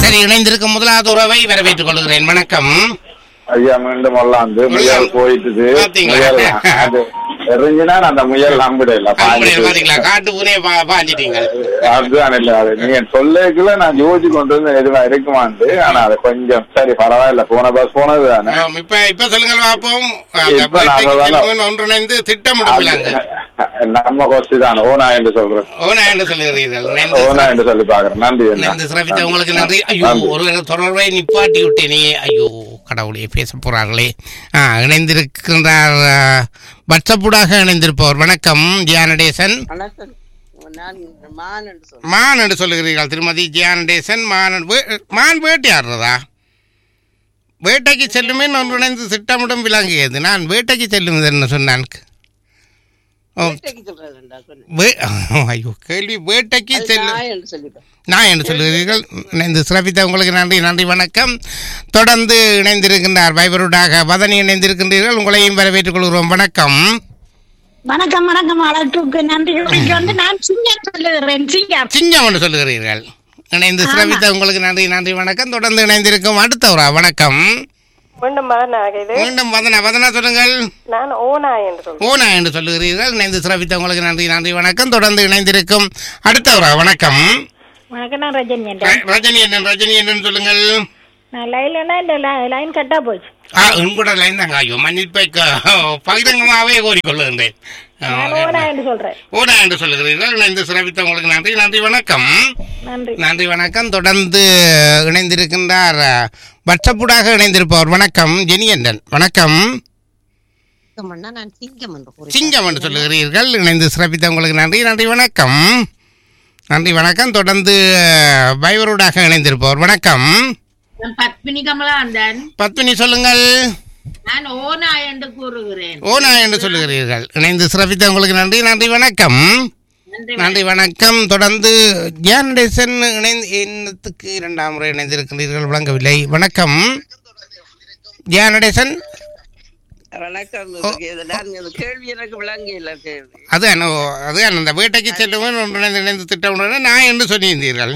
சரி இணைந்திருக்கும் முதலாவது உறவை வரவேற்றுக் கொள்கிறேன் வணக்கம் ஐயா மீண்டும் வந்து முயல் போயிட்டுது பாத்தீங்களா? முயல் அது எறிஞ்சினா அந்த முயல் நம்பிடல அப்படியே பாத்தீங்களா காட்டு பூனே பாஞ்சிட்டீங்க அதுதான் இல்ல அது நீங்க சொல்லேக்குள்ள நான் யோசிச்சு கொண்டு வந்து எதுவா இருக்குமான்னு ஆனா அது கொஞ்சம் சரி பரவாயில்ல போன பஸ் போனது தானே ஆம், இப்ப இப்ப சொல்லுங்கள் பார்ப்போம் அந்த இப்ப நாம வேட்டைக்கு வேணா- செல்வன் ஒன்றிணைந்து திட்டமிடுகிறாங்க நம்ம கொஸ்டி தான் ஓனா என்று சொல்றேன் ஓனா என்று சொல்லுகிறீர்கள் ஓனா என்று சொல்லி பாக்குறேன் நன்றி அண்ணா. இந்த சிறப்பித்த உங்களுக்கு நன்றி ஐயோ நன்றி. ஒரு தொடர்பை நிப்பாட்டி விட்டேனே ஐயோ கடவுளே பேச போறார்களே ஆ இணைந்திருக்கின்றார் ஆ, வாட்ஸ்அப்புடாக இணைந்திருப்பவர் வணக்கம் ஜியானடேசன் வணக்கம் நான் மான் என்று சொல்றேன் மான் என்று சொல்லுகிறீர்கள் திருமதி ஜியானடேசன் மான் வே- மான் வேட்டையாடுறதா வேட்டைக்கு செல்லுமே ஒன்றிணைந்து திட்டமிடும் விளங்கியது நான் வேட்டைக்கு செல்லும் என்ன சொன்னான் ஓ, வேட்டைக்கு சொல்றேன்டா சொன்னேன் வே- ஐயோ கேள்வி வேட்டைக்கு அது செல்லும் நாய் என்று சொல்லிட்டேன் நான் என்று சொல்லுகிறீர்கள் இணைந்து சிறப்பித்த உங்களுக்கு நன்றி நன்றி வணக்கம் தொடர்ந்து இணைந்திருக்கின்றார் வைபருடாக வதனி இணைந்திருக்கின்றீர்கள் உங்களையும் வரவேற்றுக் கொள்கிறோம் வணக்கம் வணக்கம் வணக்கம் அழைப்புக்கு நன்றி இன்னைக்கு வந்து நான் சிங்கம் சொல்லுகிறேன் சிங்கம் சிங்கம் என்று சொல்லுகிறீர்கள் இணைந்து சிறப்பித்த உங்களுக்கு நன்றி நன்றி வணக்கம் தொடர்ந்து இணைந்திருக்கும் அடுத்தவரா வணக்கம் மீண்டும் மதனாக இது மீண்டும் வதனா வதனா சொல்லுங்கள் நான் ஓனா என்று சொல்றேன் ஓனா என்று சொல்லுகிறீர்கள் இணைந்து சிறப்பித்த உங்களுக்கு நன்றி நன்றி வணக்கம் தொடர்ந்து இணைந்திருக்கும் அடுத்தவரா வணக்கம் வணக்கம் நான் ரஜினி என்ற ர- ரஜினி என்ன ரஜினி என்னன்னு சொல்லுங்கள் நான் லைன்லனா இந்த லைன் கட்டா போச்சு ஆ உங்களோட லைன் தாங்க ஐயோ மன்னிப்பை க- பகிரங்கமாகவே கோரிக்கொள்ளுகின்றேன் ஆ, நான் ஓனா என்று சொல்றேன் ஓனா என்று சொல்லுகிறீர்கள் இணைந்து சிறப்பித்த உங்களுக்கு நன்றி நன்றி வணக்கம் நன்றி நன்றி வணக்கம் தொடர்ந்து இணைந்திருக்கின்றார் வட்டப்புடாக இணைந்திருப்பவர் வணக்கம் ஜெனியண்டன் வணக்கம் சிங்கம்னா நான் சிங்கம் என்று கூறி சிங்கம் என்று சொல்லுகிறீர்கள் இணைந்து சிறப்பித்த உங்களுக்கு நன்றி நன்றி வணக்கம் நன்றி வணக்கம் தொடர்ந்து பைவரோடாக இணைந்திருப்பவர் வணக்கம் நான் பத்மினி கமலாந்தன் பத்மினி சொல்லுங்கள் நான் ஓனா என்று கூறுகிறேன் ஓனா என்று சொல்லுகிறீர்கள் இணைந்து சிறப்பித்த உங்களுக்கு நன்றி நன்றி வணக்கம் நன்றி நன்றி வணக்கம் தொடர்ந்து ஜானடேசன் இணைந்து என்னத்துக்கு இரண்டாம் முறை இணைந்திருக்கிறீர்கள் விளங்கவில்லை வணக்கம் ஜானடேசன் வணக்கம் இதுக்கு இது நான் இது கேள்வி எனக்கு விளங்கியில்ல கேள்வி அது என்ன அது அந்த வேட்டைக்கு செல்லுவோம் ஒன்றிணைந்து இணைந்து திட்டமுடன் நான் என்று சொல்லியிருந்தீர்கள்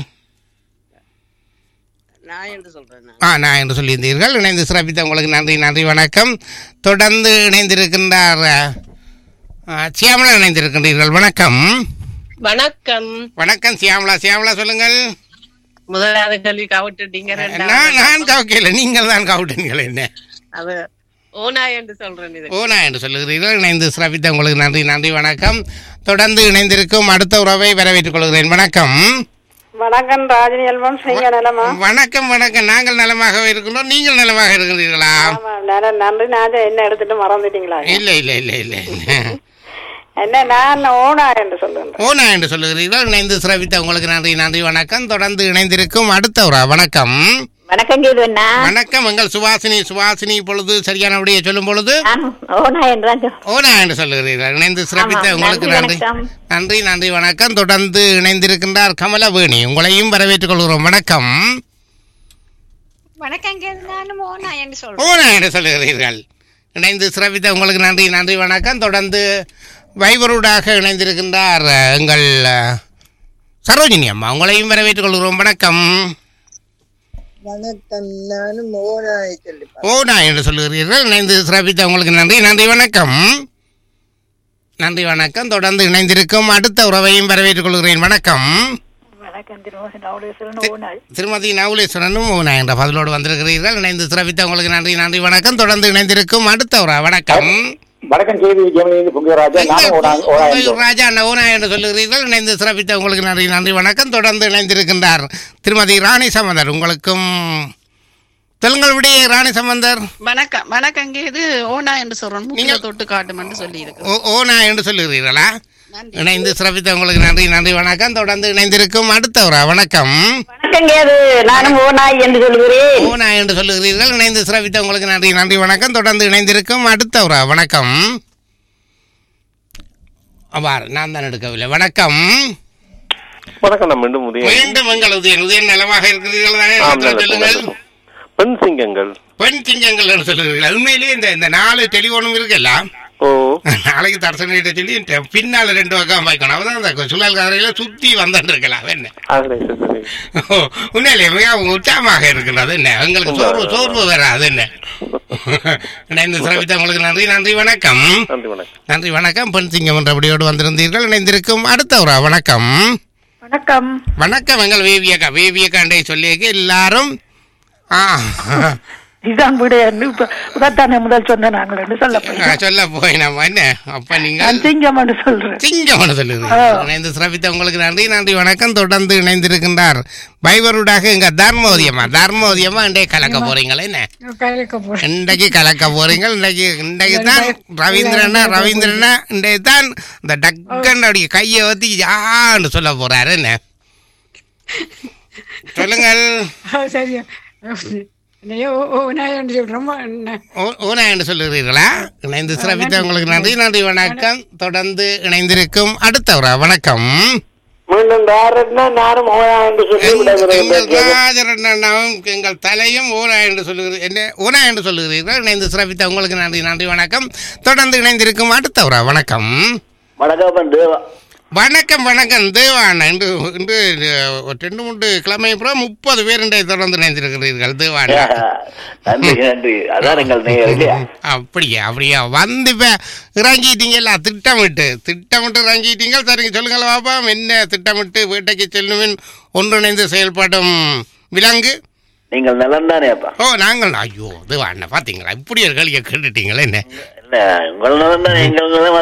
நான் என்று சொல்றேன் நான் ஆ நான் என்று சொல்லியிருந்தீர்கள் இணைந்து சிறப்பித்த உங்களுக்கு நன்றி நன்றி வணக்கம் தொடர்ந்து இணைந்திருக்கின்றார் ஆ, சியாமலா இணைந்திருக்கின்றீர்கள் வணக்கம் வணக்கம் வணக்கம் சியாமலா சியாமலா சொல்லுங்கள் முதலாவது கேள்வி கவிட்டுட்டீங்க நான் நான் கவுக்கையில் நீங்கள் தான் கவுட்டீங்கள் என்ன அது ஓனா என்று சொல்றேன் இது ஓனா என்று சொல்லுகிறீர்கள் இணைந்து சிறப்பித்த உங்களுக்கு நன்றி நன்றி வணக்கம் தொடர்ந்து இணைந்திருக்கும் அடுத்த உறவை வரவேற்றுக் கொள்கிறேன் வணக்கம் வணக்கம் ராஜினி அல்வம் செய்ய நிலமா வணக்கம் வணக்கம் நாங்கள் நலமாக இருக்கின்றோம் நீங்கள் நலமாக இருக்கிறீர்களா ஆமா நல- நன்றி நான் என்ன எடுத்துட்டு மறந்துட்டீங்களா இல்லை இல்லை இல்லை இல்லை என்ன நான் ஓனா என்று சொல்லுறேன் ஓனா என்று சொல்லுகிறீர்கள் இணைந்து சிறப்பித்த உங்களுக்கு நன்றி நன்றி வணக்கம் தொடர்ந்து இணைந்திருக்கும் அடுத்த உறா வணக்கம் வணக்கம் கேதுவண்ணா வணக்கம் எங்கள் சுவாசினி சுவாசினி இப்பொழுது சரியானபடியே சொல்லும் பொழுது நான் ஓனா என்றான் சொல்- ஓனா என்று சொல்லுகிறீர்கள் இணைந்து சிறப்பித்த ஆமாம், உங்களுக்கு நன்றி, நன்றி வணக்கம். நன்றி நன்றி வணக்கம் தொடர்ந்து இணைந்திருக்கின்றார் கமலவேணி உங்களையும் வரவேற்றுக் கொள்கிறோம் வணக்கம் வணக்கம் கேது நானும் ஓனா என்று சொல்றேன் ஓனா என்று சொல்லுகிறீர்கள் இணைந்து சிறப்பித்த உங்களுக்கு நன்றி நன்றி வணக்கம் தொடர்ந்து வைபரூடாக இணைந்திருக்கின்றார் அஹ், எங்கள் அஹ், சரோஜினி அம்மா உங்களையும் வரவேற்றுக் கொள்கிறோம் வணக்கம் வணக்கம் நானும் ஓனா சொல்லி ஓனா என்று சொல்லுகிறீர்கள் இணைந்து சிறப்பித்த உங்களுக்கு நன்றி நன்றி வணக்கம் நன்றி வணக்கம் தொடர்ந்து இணைந்திருக்கும் அடுத்த உறவையும் வரவேற்றுக் கொள்கிறேன் வணக்கம் வணக்கம் திருவாசன் நவலேஸ்வரன் ஓனா திருமதி நவுலேஸ்வரனும் ஓனா என்ற பதிலோடு வந்திருக்கிறீர்கள் இணைந்து சிறப்பித்த உங்களுக்கு நன்றி நன்றி வணக்கம் தொடர்ந்து இணைந்திருக்கும் அடுத்த உறா வணக்கம் வணக்கம் கேள்வி ஜெமினி புங்கராஜா நானும் ஓனா ஓனா என்று உங்கள் ராஜா நவோனா என்று சொல்லுகிறீர்கள் இணைந்து சிறப்பித்த உங்களுக்கு நன்றி நன்றி வணக்கம் தொடர்ந்து இணைந்திருக்கின்றார் திருமதி ராணி சம்பந்தர் உங்களுக்கும் தெலுங்கல் விடைய ராணி சம்பந்தர் வணக்கம் வணக்கம் இது ஓனா என்று சொல்றேன் நீங்க- மூக்கில தொட்டு காட்டும் என்று சொல்லி இருக்கு ஓ- ஓனா என்று சொல்லுகிறீர்களா இணைந்து சிறப்பித்த உங்களுக்கு நன்றி நன்றி வணக்கம் தொடர்ந்து இணைந்திருக்கும் அடுத்தவரா வணக்கம் வணக்கம் கேது நானும் ஓனாய் என்று சொல்லுகிறேன் ஓனா என்று சொல்லுகிறீர்கள் இணைந்து சிறப்பித்த உங்களுக்கு நன்றி நன்றி வணக்கம் தொடர்ந்து இணைந்திருக்கும் அடுத்தவரா வணக்கம் அவ்வாறு நான் தான் எடுக்கவில்லை வணக்கம் வணக்கம் நான் மீண்டும் உதயம் மீண்டும் எங்கள் உதயன் உதயன் நலமாக இருக்கிறீர்கள் தானே ஆம், நல்ல சொல்லுங்கள் நல்ல. பெண் சிங்கங்கள் பெண் சிங்கங்கள் என்று சொல்லுகிறீர்கள் உண்மையிலேயே இந்த இந்த நாலு டெலிஃபோனும் இருக்குல்ல ஓ நாளைக்கு தர்சனிட்ட சொல்லி ட- பின்னால ரெண்டு பக்கம் வைக்கணும் அவதான் அந்த சுழல் கரையில சுத்தி வந்துட்டு இருக்கலாம் என்ன ஆகலை சார் சரி ஓ, உண்மையிலே மிகவும் உற்சாகமாக இருக்கிறது என்ன எங்களுக்கு சோர்வு சோர்வு வராது என்ன இணைந்து சிறப்பித்த உங்களுக்கு நன்றி நன்றி வணக்கம் நன்றி வணக்கம் நன்றி வணக்கம் பெண் சிங்கம் என்றபடியோடு வந்திருந்தீர்கள் இணைந்திருக்கும் அடுத்த ஒரு வணக்கம் வணக்கம் வணக்கம் எங்கள் வேவியக்கா வேவியக்காண்டை சொல்லியிருக்க எல்லாரும் ஆ இதுதான் வீடு இப்ப உதத்தானே முதல் சொன்ன நாங்கள் சொல்ல போய் சொல்ல போய் நம்ம என்ன அப்ப நீங்கள் நான் சிங்கம் என்று சொல்றேன் சிங்கம்னு சொல்லுது இணைந்து சிறப்பித்த உங்களுக்கு நன்றி நன்றி வணக்கம் தொடர்ந்து இணைந்திருக்கின்றார் பைவருடாக எங்க தர்மோதியமா தர்மோதியமா இன்றைய கலக்க போறீங்களா என்ன இன்றைக்கு கலக்க போறீங்க இன்றைக்கு இன்றைக்கு தான் ரவீந்திரனா ரவீந்திரனா இன்றைக்கு தான் இந்த டக்கன் அப்படி கையை ஊத்தி யான்னு சொல்ல போறாரு என்ன சொல்லுங்கள் சரி ரொம்ப ஓ- ஓனா என்று சொல்லுகிறீர்களா இணைந்து சிறப்பித்த உங்களுக்கு நன்றி நன்றி வணக்கம் தொடர்ந்து இணைந்திருக்கும் அடுத்த ஒரு வணக்கம் மீண்டும் வேறன்னா நானும் ஓயா என்று சொல்லி எங்கள் விடுகிறேன் ராஜரண்ணாவும் எங்கள் தலையும் ஓனா என்று சொல்லுகிறீர்கள் என்ன ஓனா என்று சொல்லுகிறீர்கள் இணைந்து சிறப்பித்த உங்களுக்கு நன்றி நன்றி வணக்கம் தொடர்ந்து இணைந்திருக்கும் அடுத்த ஒரு வணக்கம் வணக்கம் தேவா வணக்கம் வணக்கம் தேவான இன்று இன்று அஹ், ரெண்டு மூன்று கிழமை அப்புறம் முப்பது பேர் இன்றைய தொடர்ந்து இணைந்திருக்கிறீர்கள் தேவான நன்றி நன்றி அதான் எங்கள் நேயர் இல்லையா அப்படியா அப்படியா வந்து இப்ப இறங்கிட்டீங்களா திட்டமிட்டு திட்டமிட்டு இறங்கிட்டீங்க சரிங்க சொல்லுங்கள் பாப்பா என்ன திட்டமிட்டு வீட்டைக்கு செல்லுமின் ஒன்றிணைந்து செயல்படும் விலங்கு நீங்கள் நலன் தானேப்பா ஓ நாங்கள் ஐயோ இது அண்ணா பாத்தீங்களா இப்படி ஒரு கேள்வியை கேட்டுட்டீங்களே என்ன என்ன உங்கள் நலன் தான் எங்கள் நலம்